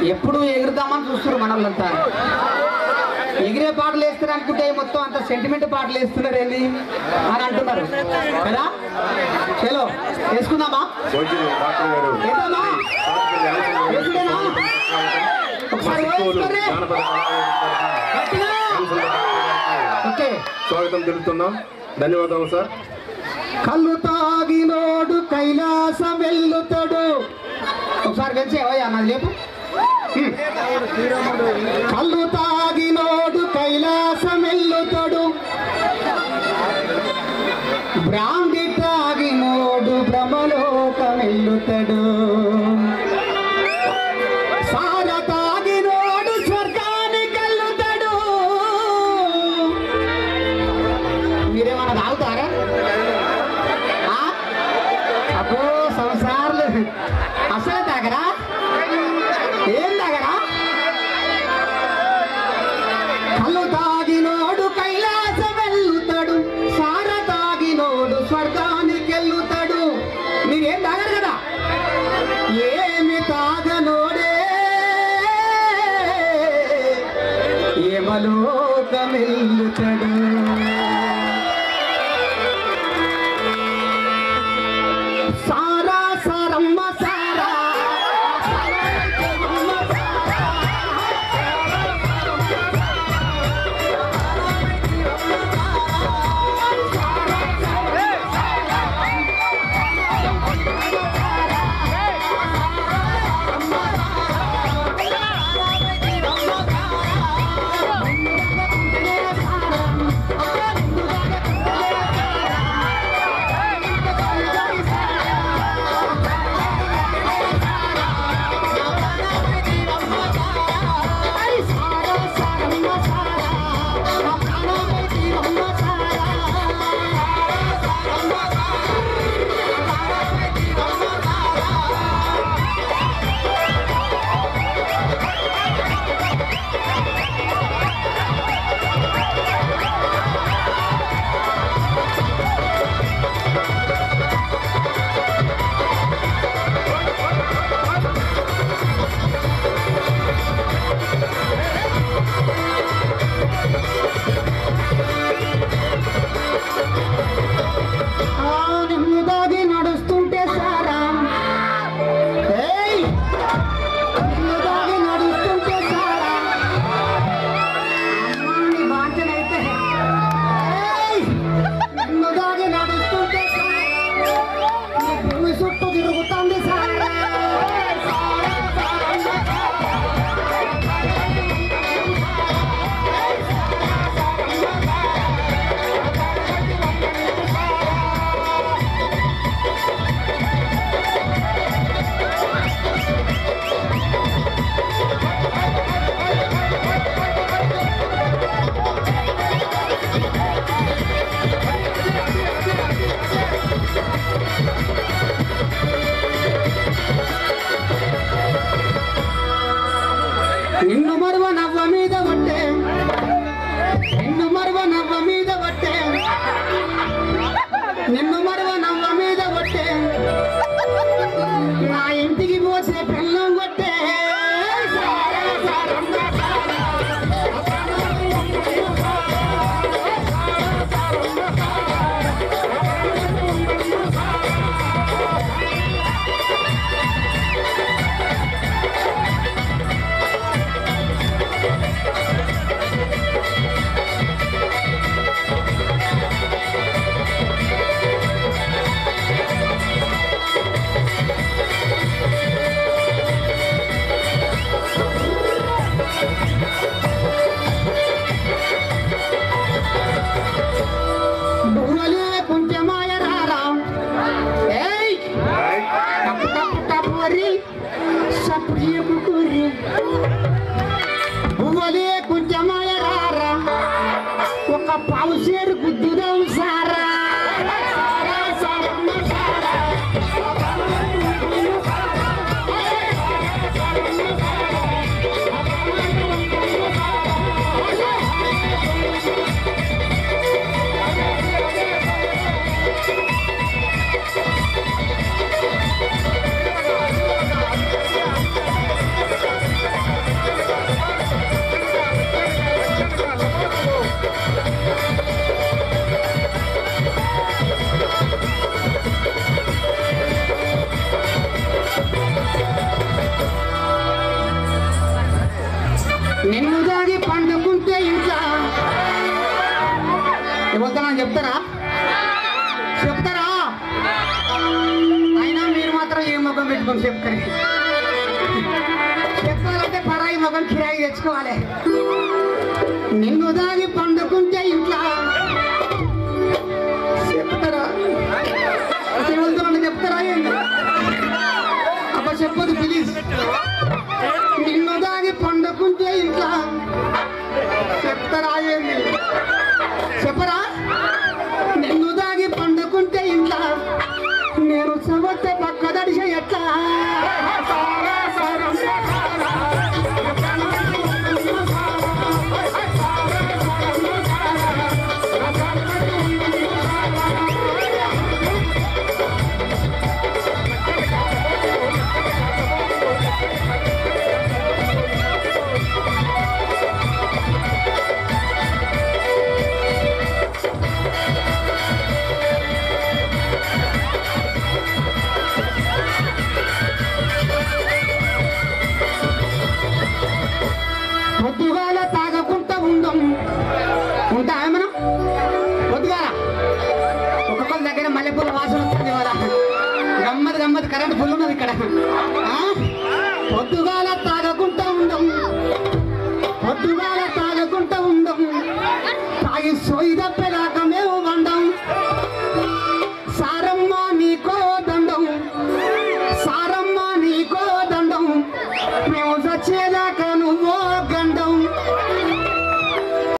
ఎప్పుడు ఎగురుదామని చూస్తున్నారు మన వాళ్ళంతా ఎగిరే పాటలు వేస్తారు అనుకుంటే మొత్తం అంత సెంటిమెంట్ పాటలు వేస్తున్నారు ఏంది అని అంటున్నారు కదా చలో వేసుకుందామా భోజనం డాక్టర్ గారు వేద్దామా వేసుకుందామా? ఒకసారి వేసుకోండి. జానపద కళాకారులకు గట్టిగా. ఓకే స్వాగతం తెలుపుతున్నాం ధన్యవాదాలు సార్ కళ్ళు తాగినోడు కైలాసం వెళ్ళుతాడు ఒకసారి కలిసి అవయ్యా నాది చెప్పు హ్మ్. కళ్ళు తాగినోడు కైలాసం వెళ్ళుతాడు బ్రాండి తాగినోడు భ్రమలోకం వెళ్ళుతాడు సార తాగినోడు స్వర్గానికి వెళ్ళుతాడు మీరేమన్నా తాగుతారా ఆ? అబ్బో సంసారాలు అసలు తాగరా ఏం తాగరా కళ్ళు తాగినోడు కైలాసం వెళ్ళుతాడు సార తాగినోడు స్వర్గానికి వెళ్ళుతాడు మీరేం తాగరు కదా ఏమి తాగనోడే ఏమలోకం వెళ్ళుతాడు సారా సారమ్మ సారా ఆ నిన్ను దాగి నడుస్తుంటే సారా ఏయ్! నిన్ను దాగి నడుస్తుంటే సారా అమ్మా, నీ బాంచనైతే ఏయ్! నిన్ను దాగి నడుస్తుంటే సారా నీ భూమి చుట్టూ తిరుగుతుంది సారా నిన్ను మరువ నవ్వ మీద పట్టే నిన్ను మరువ నవ్వ మీద పట్టే నిన్ను మరువ నవ్వ మీద పట్టే నా ఇంటికి పోసే పిల్లం కొట్టే బువ్వలే కొంచెమాయ రారా ఏయ్ టప్పు టప్పు టప్పు వరి సప్రియపు కురి బువ్వలే కొంచెమాయ రారా ఒక పావు సేరు గుద్దుదాం సారా సారా, సారమ్మ, సారా. చెప్తారా చెప్తారా అయినా మీరు మాత్రం ఏ ముఖం పెట్టుకొని చెప్తారు చెప్పాలంటే పరాయి ముఖం కిరాయి తెచ్చుకోవాలి నిన్ను దాగి పండుకుంటే ఇంట్లో చెప్తారా వెళ్తున్నా చెప్తారా ఏంటి అబ్బా చెప్పదు ప్లీజ్ నిన్ను దాగి పండుకుంటే ఇంట్లో చెప్తారా ఏంటి చెప్పరా నిన్ను దాగి పండుకుంటే ఇంట్లో నేను చవతే పక్క దడిసే ఎట్లా పొద్దుగాల తాగకుండా ఉండం ఉంటా మనం పొద్దుగాల ఒక్కొక్కరి దగ్గర మల్లెపూల వాసన వస్తుంది వాళ్ళ గమ్మది గమ్మది కరెంట్ ఫుల్ ఉన్నది ఇక్కడ ఆ? పొద్దుగాల